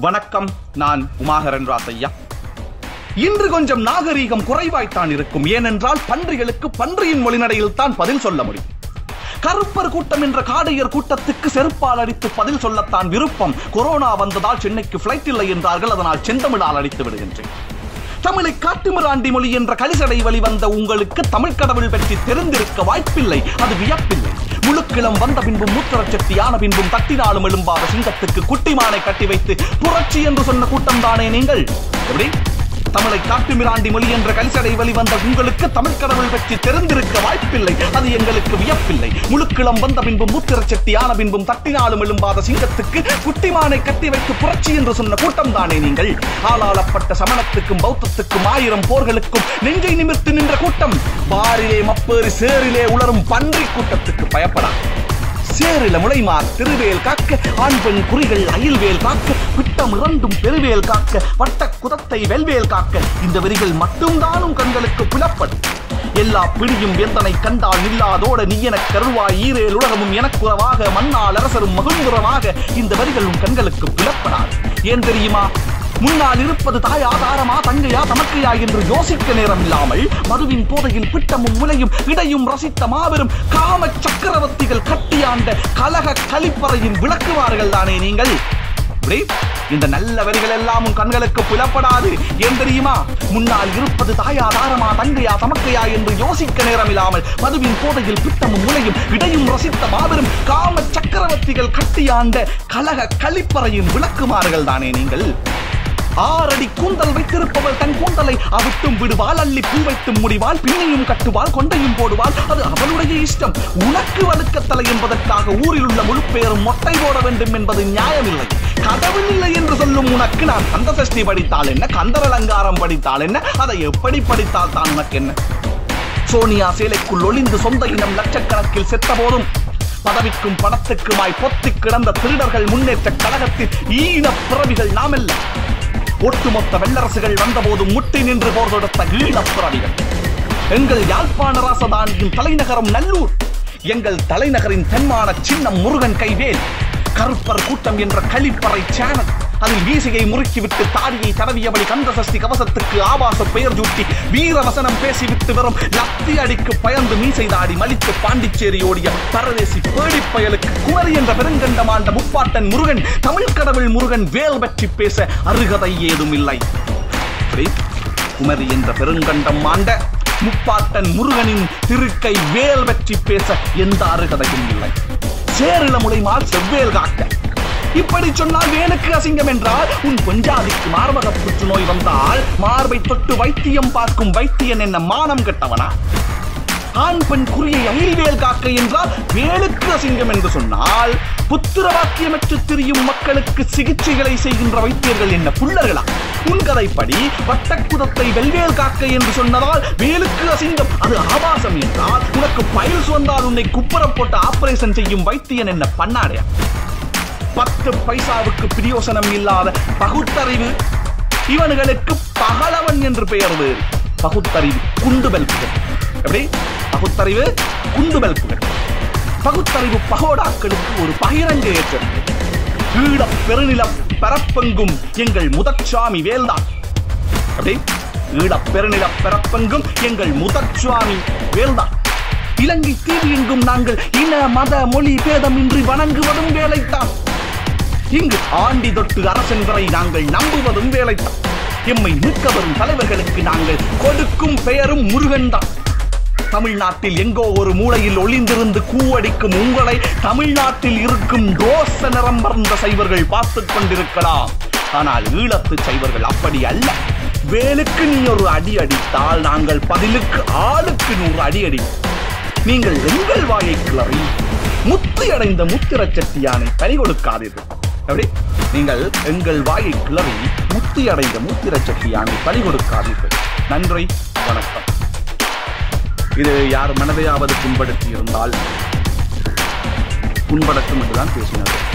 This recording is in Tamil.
வணக்கம் நான் உமாகரன் ராசையா இன்று கொஞ்சம் நாகரீகம் குறைவாய்த்தான் இருக்கும் ஏனென்றால் பன்றிகளுக்கு பன்றியின் மொழிநடையில் தான் பதில் சொல்ல முடியும் கருப்பர் கூட்டம் என்ற காடையர் கூட்டத்துக்கு செருப்பால் அடித்து பதில் சொல்லத்தான் விருப்பம் கொரோனா வந்ததால் சென்னைக்கு பிளைட் இல்லை என்றார்கள் அதனால் செந்தமிழால் அடித்து விடுகின்றேன் தமிழை காட்டுமிராண்டி மொழி என்ற கலிசடை வழிவந்த உங்களுக்கு தமிழ் கடவுள் பற்றி தெரிந்திருக்க வாய்ப்பில்லை அது வியப்பில்லை முழுக்கிளம் வந்த பின்பும் மூத்தரச்சக்தி ஆன பின்பும் தட்டினாலும் எழும்பாத சிங்கத்துக்கு குட்டிமானை கட்டி வைத்து புரட்சி என்று சொன்ன கூட்டம் தானே நீங்கள் எப்படி தமிழை காட்டுமிராண்டி மொழி என்ற கலிசடை வழிவந்த உங்களுக்கு தமிழ் கடவுள் பற்றி தெரிந்திருக்க வாய்ப்பில்லை அது எங்களுக்கு வியப்பில்லை முழுக்கிளம் வந்த பின்பும் மூத்திரச்சட்டி ஆன பின்பும் தட்டினாலும் எழும்பாத சிங்கத்துக்கு குட்டிமானை கட்டி வைத்து புரட்சி என்று சொன்ன கூட்டம் தானே நீங்கள் ஆளாளப்பட்ட சமணத்துக்கும் பௌத்தத்துக்கும் ஆயிரம் போர்களுக்கும் நெஞ்சை நிமிர்த்து நின்ற கூட்டம் பாரிலே மப்பேறி சேரிலே உளரும் பன்றி கூட்டத்துக்கு பயப்படா சேரில முளைமார் திருவேல் காக்க ஆண் பெண் குறிகள் அயில்வேல் காக்க விட்டம் இரண்டும் பெருவேல் காக்க வட்ட குதத்தை வெல்வேல் காக்க இந்த வரிகள் மட்டும்தானும் கண்களுக்கு புலப்படும் எல்லா பிடியும் எந்தனை கண்டால் நில்லாதோட நீ எனக் கருவாய் ஈரேல் உலகமும் எனக்குறவாக மண்ணால் அரசரும் மகிழ்ந்துறவாக இந்த வரிகள் உன் கண்களுக்கு புலப்படாது ஏன் தெரியுமா முன்னால் இருப்பது தாய் ஆதாரமா தங்கையா தமக்கையா என்று யோசிக்க நேரம் இல்லாமல் மதுவின் போதையில் பிட்டமும் முலையும் இடையும் ரசித்த மாபெரும் காம சக்கரவர்த்திகள் கட்டியாண்ட கலக கலிப்பறையின் விளக்குவார்கள் தானே நீங்கள் இப்படி இந்த நல்ல வரிகள் எல்லாம் உன் கண்களுக்கு புலப்படாது ஏன் தெரியுமா முன்னால் இருப்பது தாயா தாரமா தங்கையா தமக்கையா என்று யோசிக்க நேரம் இல்லாமல் மதுவின் போதையில் பிட்டமும் முலையும் இடையும் ரசித்த மாபெரும் காம சக்கரவர்த்திகள் கட்டியாண்ட கலக கலிப்பறையின் விளக்குமாறுகள் தானே நீங்கள் ஆறடி கூந்தல் வைத்திருப்பவள் தன் கூந்தலை அவிட்டும் விடுவாள் அள்ளி பூ வைத்தும் முடிவாள் பின்னையும் கட்டுவாள் கொண்டையும் போடுவாள் அது அவளுடைய இஷ்டம் உனக்கு வழுக்கத்தலை என்பதற்காக ஊரில் உள்ள முழு பேரும் மொட்டை போட வேண்டும் என்பது நியாயமில்லை கடவுள் இல்லை என்று சொல்லும் உனக்கு நான் கந்த சஷ்டி படித்தால் என்ன கந்தர் அலங்காரம் படித்தால் என்ன அதை எப்படி படித்தால் தான் உனக்கு என்ன சோனியா சேலைக்குள் ஒளிந்து சொந்த இனம் லட்சக்கணக்கில் செத்த போதும் பதவிக்கும் பணத்துக்குமாய் பொத்தி கிடந்த திருடர்கள் முன்னேற்ற கழகத்தின் ஈன பிறவிகள் நாமல்ல ஒட்டுமொத்த வெள்ளரசுகள் வந்தபோது முட்டி நின்று போர் தொடுத்த ஈழப் பிறவிகள் எங்கள் யாழ்ப்பாண ராசதானியின் தலைநகரம் நல்லூர் எங்கள் தலைநகரின் தென்மான சின்னம் முருகன் கைவேல் கருப்பர் கூட்டம் என்ற கழிப்பறை சேனல் அதில் வீசையை முறுக்கிவிட்டு தாடியை தடவியபடி கந்த சஷ்டி கவசத்துக்கு ஆபாச பெயர் சூட்டி வீரவசனம் பேசிவிட்டு வரும் லத்தி அடிக்கு பயந்து மீசை தாடி மலித்து பாண்டிச்சேரி ஓடிய பரதேசி பேடிப் பயலுக்கு குமரி என்ற பெருங்கண்டமாண்ட முப்பாட்டன் முருகன் தமிழ் கடவுள் முருகன் வேல் பற்றி பேச அருகதை ஏதும் இல்லை அப்படி குமரி என்ற பெருங்கண்டம் ஆண்ட முப்பாட்டன் முருகனின் திருக்கை வேல் பற்றி பேச எந்த அருகதையும் இல்லை சேரில முளைமால் செவ்வேல் காக்க இப்படி சொன்னால் வேலுக்கு அசிங்கம் என்றால் உன் பொஞ்சாதிக்கு மார்பக புற்றுநோய் வந்தால் மார்பை தொட்டு வைத்தியம் பார்க்கும் வைத்தியன் என்ன மானம் கெட்டவனா ஆண் பெண் குறியை அயில்வேல் காக்க என்றால் வேலுக்கு அசிங்கம் என்று சொன்னால் புத்திர வாக்கியமற்று திரியும் மக்களுக்கு சிகிச்சைகளை செய்கின்ற வைத்தியர்கள் என்ன புள்ளர்களா உன் கதைப்படி வட்டக்குதத்தை வெல்வேல் காக்க என்று சொன்னதால் வேலுக்கு அசிங்கம் அது ஆபாசம் என்றால் உனக்கு பயில்ஸ் வந்தால் உன்னை குப்புற போட்டு ஆபரேஷன் செய்யும் வைத்தியன் என்ன பண்ணாடையா பத்து பைசாவுக்கு பிரியோசனம் இல்லாத பகுத்தறிவு இவனுங்களுக்கு பகலவன் என்று பெயர் வேறு பகுத்தறிவு குண்டு பெல்புகள் எப்படி பகுத்தறிவு குண்டு பெல்புகள் பகுத்தறிவு பகோடாக்களுக்கு ஒரு பகிரங்க ஏற்றம் ஈழ பெருநில பரப்பெங்கும் எங்கள் முதற்சாமி வேல்தான் அப்படி ஈழ பெருநில பரப்பெங்கும் எங்கள் முதற்சுவாமி வேல்தான் இலங்கை தீவு எங்கும் நாங்கள் இன மத மொழி பேதமின்றி வணங்குவதும் வேலைத்தான் இங்கு ஆண்டி தொட்டு அரசன் வரை நாங்கள் நம்புவதும் வேலைத்தான் எம்மை மீட்க வரும் தலைவர்களுக்கு நாங்கள் கொடுக்கும் பெயரும் முருகன் தான் தமிழ்நாட்டில் எங்கோ ஒரு மூலையில் ஒளிந்திருந்து கூவடிக்கும் உங்களை தமிழ்நாட்டில் இருக்கும் ரோச நிறம் மறந்த சைவர்கள் பார்த்துக் கொண்டிருக்கலாம் ஆனால் ஈழத்து சைவர்கள் அப்படி அல்ல வேலுக்கு நீ ஒரு அடி அடித்தால் நாங்கள் பதிலுக்கு ஆளுக்கு நூறு அடி அடி நீங்கள் எங்கள் வாயை கிளறி முத்தி அடைந்த முத்திரச் சட்டியானை பறி கொடுக்காதீர்கள் எப்படி நீங்கள் எங்கள் வாயை கிளறி முத்தி அடைந்த முத்திரச் சட்டியானை பறி கொடுக்காதீர்கள் நன்றி வணக்கம் இது யார் மனதையாவது புண்படுத்தி இருந்தால் புண்படட்டும் என்றுதான் பேசினார்கள்